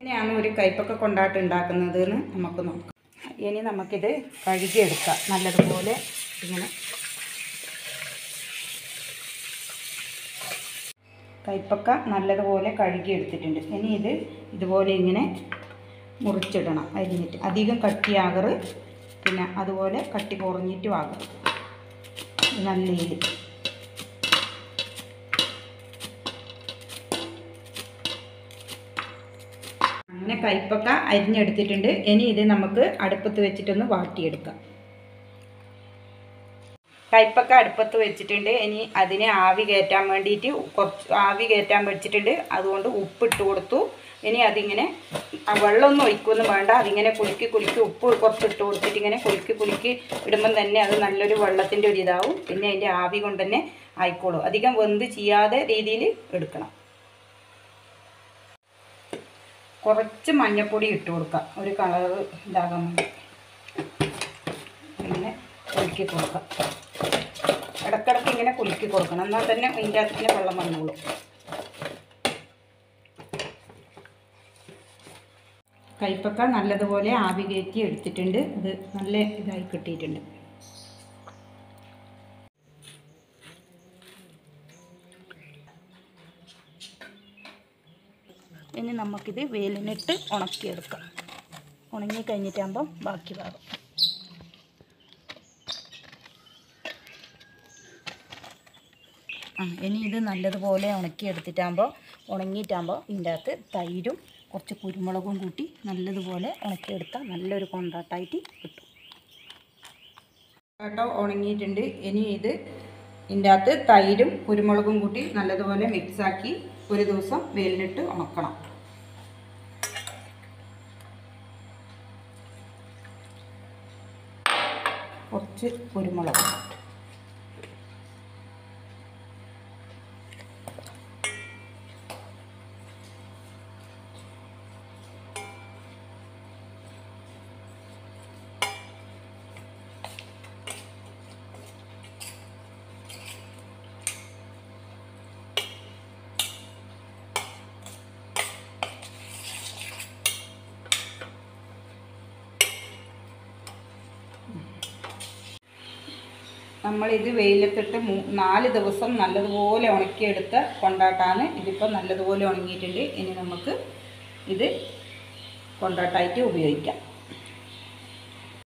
എങ്ങനെയാണ് ഒരു കയ്പൊക്കെ കൊണ്ടാട്ട് ഉണ്ടാക്കുന്നത് എന്ന് നമുക്ക് നോക്കാം ഇനി നമുക്കിത് കഴുകിയെടുക്കാം നല്ലതുപോലെ ഇങ്ങനെ കയ്പക്ക നല്ലതുപോലെ കഴുകിയെടുത്തിട്ടുണ്ട് ഇനി ഇത് ഇതുപോലെ ഇങ്ങനെ മുറിച്ചിടണം അരിഞ്ഞിട്ട് അധികം കട്ടിയാകറ് പിന്നെ അതുപോലെ കട്ടി കുറഞ്ഞിട്ടും ആകറ് നല്ല രീതിയിൽ അങ്ങനെ കയ്പക്ക അരിഞ്ഞെടുത്തിട്ടുണ്ട് ഇനി ഇത് നമുക്ക് അടുപ്പത്ത് വെച്ചിട്ടൊന്ന് വാട്ടിയെടുക്കാം കയ്പക്ക അടുപ്പത്ത് വെച്ചിട്ടുണ്ട് ഇനി അതിനെ ആവി കയറ്റാൻ വേണ്ടിയിട്ട് കുറച്ച് ആവി കയറ്റാൻ വെച്ചിട്ടുണ്ട് അതുകൊണ്ട് ഉപ്പിട്ട് കൊടുത്തു ഇനി അതിങ്ങനെ ആ വെള്ളമൊന്നും ഒഴിക്കൊന്നും വേണ്ട അതിങ്ങനെ കുലുക്കി കുലുക്കി ഉപ്പ് കുറച്ച് ഇട്ട് കൊടുത്തിട്ട് ഇങ്ങനെ കുലുക്കി കുലുക്കി ഇടുമ്പം തന്നെ അത് നല്ലൊരു വെള്ളത്തിൻ്റെ ഒരു ഇതാവും പിന്നെ അതിൻ്റെ ആവി കൊണ്ട് തന്നെ ആയിക്കോളും അധികം വെന്ത് ചെയ്യാതെ രീതിയിൽ എടുക്കണം കുറച്ച് മഞ്ഞൾപ്പൊടി ഇട്ട് കൊടുക്കാം ഒരു കളർ ഇതാകാൻ വേണ്ടി ഇങ്ങനെ കുലുക്കി കൊടുക്കാം ഇടക്കിടക്ക് ഇങ്ങനെ കുലുക്കി കൊടുക്കണം എന്നാൽ തന്നെ അതിൻ്റെ അകത്തിന് വെള്ളം വന്നോളും കയ്പക്ക നല്ലതുപോലെ ആവി കയറ്റി എടുത്തിട്ടുണ്ട് അത് നല്ല ഇതായി കിട്ടിയിട്ടുണ്ട് ഇനി നമുക്കിത് വെയിലിനിട്ട് ഉണക്കിയെടുക്കാം ഉണങ്ങി കഴിഞ്ഞിട്ടാകുമ്പം ബാക്കി ഭാഗം ആ ഇനി ഇത് നല്ലതുപോലെ ഉണക്കിയെടുത്തിട്ടാകുമ്പോൾ ഉണങ്ങിയിട്ടാകുമ്പോൾ ഇതിൻ്റെ അകത്ത് തൈരും കുറച്ച് കുരുമുളകും കൂട്ടി നല്ലതുപോലെ ഉണക്കിയെടുത്താൽ നല്ലൊരു കൊണ്ടാട്ടായിട്ട് കിട്ടും കൊണ്ടാട്ടം ഉണങ്ങിയിട്ടുണ്ട് ഇനി ഇത് ഇതിൻ്റെ അകത്ത് തൈരും കുരുമുളകും കൂട്ടി നല്ലതുപോലെ മിക്സാക്കി ഒരു ദിവസം വെയിലിനിട്ട് ഉണക്കണം കുറച്ച് കുരുമുളക് നമ്മളിത് വെയിലത്തിട്ട് മൂ നാല് ദിവസം നല്ലതുപോലെ ഉണക്കിയെടുത്ത കൊണ്ടാട്ടാണ് ഇതിപ്പോൾ നല്ലതുപോലെ ഉണങ്ങിയിട്ടുണ്ട് ഇനി നമുക്ക് ഇത് കൊണ്ടാട്ടായിട്ട് ഉപയോഗിക്കാം